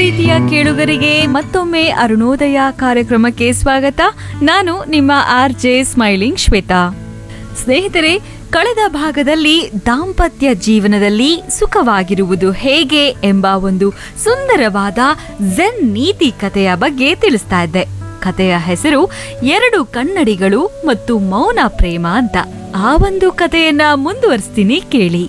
ಪ್ರೀತಿಯ ಕೇಳುಗರಿಗೆ ಮತ್ತೊಮ್ಮೆ ಅರುಣೋದಯ ಕಾರ್ಯಕ್ರಮಕ್ಕೆ ಸ್ವಾಗತ ನಾನು ನಿಮ್ಮ ಆರ್ ಜೆ ಸ್ಮೈಲಿಂಗ್ ಶ್ವೇತಾ ಸ್ನೇಹಿತರೆ ಕಳೆದ ಭಾಗದಲ್ಲಿ ದಾಂಪತ್ಯ ಜೀವನದಲ್ಲಿ ಸುಖವಾಗಿರುವುದು ಹೇಗೆ ಎಂಬ ಒಂದು ಸುಂದರವಾದ ಝೆನ್ ನೀತಿ ಕಥೆಯ ಬಗ್ಗೆ ತಿಳಿಸ್ತಾ ಇದ್ದೆ ಕಥೆಯ ಹೆಸರು ಎರಡು ಕನ್ನಡಿಗಳು ಮತ್ತು ಮೌನ ಪ್ರೇಮ ಅಂತ ಆ ಒಂದು ಕಥೆಯನ್ನ ಮುಂದುವರಿಸ್ತೀನಿ ಕೇಳಿ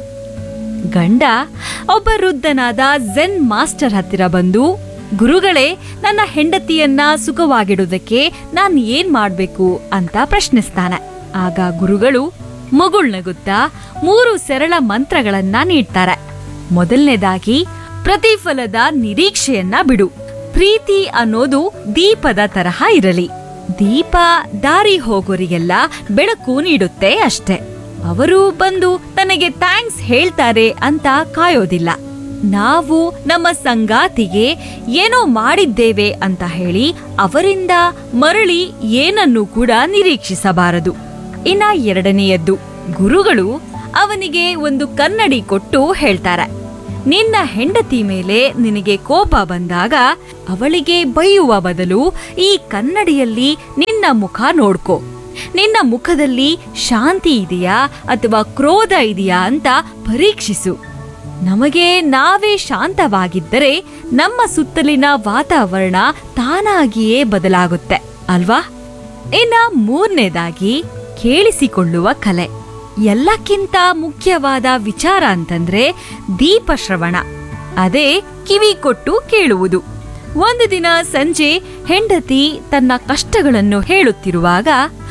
ಗಂಡ ಒಬ್ಬ ವೃದ್ಧನಾದ ಝೆನ್ ಮಾಸ್ಟರ್ ಹತ್ತಿರ ಬಂದು ಗುರುಗಳೇ ನನ್ನ ಹೆಂಡತಿಯನ್ನ ಸುಖವಾಗಿಡುವುದಕ್ಕೆ ನಾನ್ ಏನ್ ಮಾಡ್ಬೇಕು ಅಂತ ಪ್ರಶ್ನಿಸ್ತಾನೆ ಆಗ ಗುರುಗಳು ಮುಗುಳ್ನಗುತ್ತಾ ಮೂರು ಸರಳ ಮಂತ್ರಗಳನ್ನ ನೀಡ್ತಾರೆ ಮೊದಲನೇದಾಗಿ ಪ್ರತಿಫಲದ ನಿರೀಕ್ಷೆಯನ್ನ ಬಿಡು ಪ್ರೀತಿ ಅನ್ನೋದು ದೀಪದ ತರಹ ಇರಲಿ ದೀಪ ದಾರಿ ಹೋಗೋರಿಗೆಲ್ಲ ಬೆಳಕು ನೀಡುತ್ತೆ ಅಷ್ಟೆ ಅವರು ಬಂದು ತನಗೆ ಥ್ಯಾಂಕ್ಸ್ ಹೇಳ್ತಾರೆ ಅಂತ ಕಾಯೋದಿಲ್ಲ ನಾವು ನಮ್ಮ ಸಂಗಾತಿಗೆ ಏನೋ ಮಾಡಿದ್ದೇವೆ ಅಂತ ಹೇಳಿ ಅವರಿಂದ ಮರಳಿ ಏನನ್ನು ಕೂಡ ನಿರೀಕ್ಷಿಸಬಾರದು ಇನ್ನ ಎರಡನೆಯದ್ದು ಗುರುಗಳು ಅವನಿಗೆ ಒಂದು ಕನ್ನಡಿ ಕೊಟ್ಟು ಹೇಳ್ತಾರೆ ನಿನ್ನ ಹೆಂಡತಿ ಮೇಲೆ ನಿನಗೆ ಕೋಪ ಬಂದಾಗ ಅವಳಿಗೆ ಬೈಯುವ ಬದಲು ಈ ಕನ್ನಡಿಯಲ್ಲಿ ನಿನ್ನ ಮುಖ ನೋಡ್ಕೋ ನಿನ್ನ ಮುಖದಲ್ಲಿ ಶಾಂತಿ ಇದೆಯಾ ಅಥವಾ ಕ್ರೋಧ ಇದೆಯಾ ಅಂತ ಪರೀಕ್ಷಿಸು ನಮಗೆ ನಾವೇ ಶಾಂತವಾಗಿದ್ದರೆ ನಮ್ಮ ಸುತ್ತಲಿನ ವಾತಾವರಣ ತಾನಾಗಿಯೇ ಬದಲಾಗುತ್ತೆ ಅಲ್ವಾ ಇನ್ನ ಮೂರನೇದಾಗಿ ಕೇಳಿಸಿಕೊಳ್ಳುವ ಕಲೆ ಎಲ್ಲಕ್ಕಿಂತ ಮುಖ್ಯವಾದ ವಿಚಾರ ಅಂತಂದ್ರೆ ದೀಪ ಶ್ರವಣ ಅದೇ ಕಿವಿ ಕೊಟ್ಟು ಕೇಳುವುದು ಒಂದು ದಿನ ಸಂಜೆ ಹೆಂಡತಿ ತನ್ನ ಕಷ್ಟಗಳನ್ನು ಹೇಳುತ್ತಿರುವಾಗ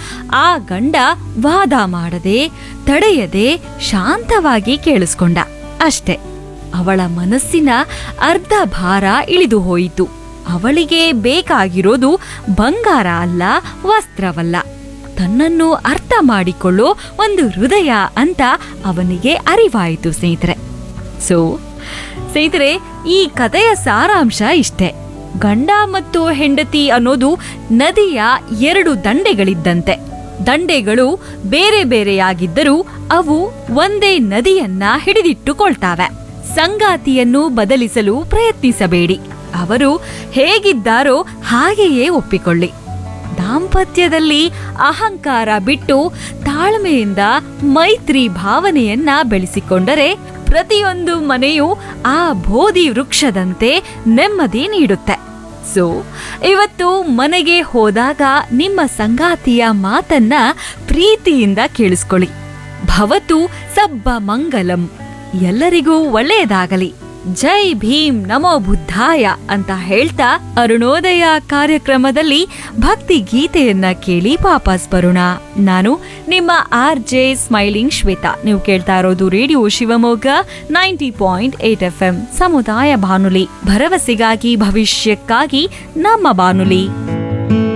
ಆ ಗಂಡ ವಾದ ಮಾಡದೆ ತಡೆಯದೆ ಶಾಂತವಾಗಿ ಕೇಳಿಸ್ಕೊಂಡ ಅಷ್ಟೆ ಅವಳ ಮನಸ್ಸಿನ ಅರ್ಧ ಭಾರ ಇಳಿದು ಹೋಯಿತು ಅವಳಿಗೆ ಬೇಕಾಗಿರೋದು ಬಂಗಾರ ಅಲ್ಲ ವಸ್ತ್ರವಲ್ಲ ತನ್ನನ್ನು ಅರ್ಥ ಮಾಡಿಕೊಳ್ಳೋ ಒಂದು ಹೃದಯ ಅಂತ ಅವನಿಗೆ ಅರಿವಾಯಿತು ಸ್ನೇಹಿತರೆ ಸೊ ಸ್ನೇಹಿತರೆ ಈ ಕಥೆಯ ಸಾರಾಂಶ ಇಷ್ಟೆ ಗಂಡ ಮತ್ತು ಹೆಂಡತಿ ಅನ್ನೋದು ನದಿಯ ಎರಡು ದಂಡೆಗಳಿದ್ದಂತೆ ದಂಡೆಗಳು ಬೇರೆ ಬೇರೆಯಾಗಿದ್ದರೂ ಅವು ಒಂದೇ ನದಿಯನ್ನ ಹಿಡಿದಿಟ್ಟುಕೊಳ್ತಾವೆ ಸಂಗಾತಿಯನ್ನು ಬದಲಿಸಲು ಪ್ರಯತ್ನಿಸಬೇಡಿ ಅವರು ಹೇಗಿದ್ದಾರೋ ಹಾಗೆಯೇ ಒಪ್ಪಿಕೊಳ್ಳಿ ದಾಂಪತ್ಯದಲ್ಲಿ ಅಹಂಕಾರ ಬಿಟ್ಟು ತಾಳ್ಮೆಯಿಂದ ಮೈತ್ರಿ ಭಾವನೆಯನ್ನ ಬೆಳೆಸಿಕೊಂಡರೆ ಪ್ರತಿಯೊಂದು ಮನೆಯೂ ಆ ಬೋಧಿ ವೃಕ್ಷದಂತೆ ನೆಮ್ಮದಿ ನೀಡುತ್ತೆ ಸೊ ಇವತ್ತು ಮನೆಗೆ ಹೋದಾಗ ನಿಮ್ಮ ಸಂಗಾತಿಯ ಮಾತನ್ನ ಪ್ರೀತಿಯಿಂದ ಕೇಳಿಸ್ಕೊಳ್ಳಿ ಭವತು ಸಬ್ಬ ಮಂಗಲಂ ಎಲ್ಲರಿಗೂ ಒಳ್ಳೆಯದಾಗಲಿ ಜೈ ಭೀಮ್ ನಮೋ ಬುದ್ಧಾಯ ಅಂತ ಹೇಳ್ತಾ ಅರುಣೋದಯ ಕಾರ್ಯಕ್ರಮದಲ್ಲಿ ಭಕ್ತಿ ಗೀತೆಯನ್ನ ಕೇಳಿ ವಾಪಸ್ ಬರೋಣ ನಾನು ನಿಮ್ಮ ಆರ್ ಜೆ ಸ್ಮೈಲಿಂಗ್ ಶ್ವೇತಾ ನೀವು ಕೇಳ್ತಾ ಇರೋದು radio Shivamogga ninety point eight F M ಸಮುದಾಯ ಬಾನುಲಿ ಭರವಸೆಗಾಗಿ ಭವಿಷ್ಯಕ್ಕಾಗಿ ನಮ್ಮ ಬಾನುಲಿ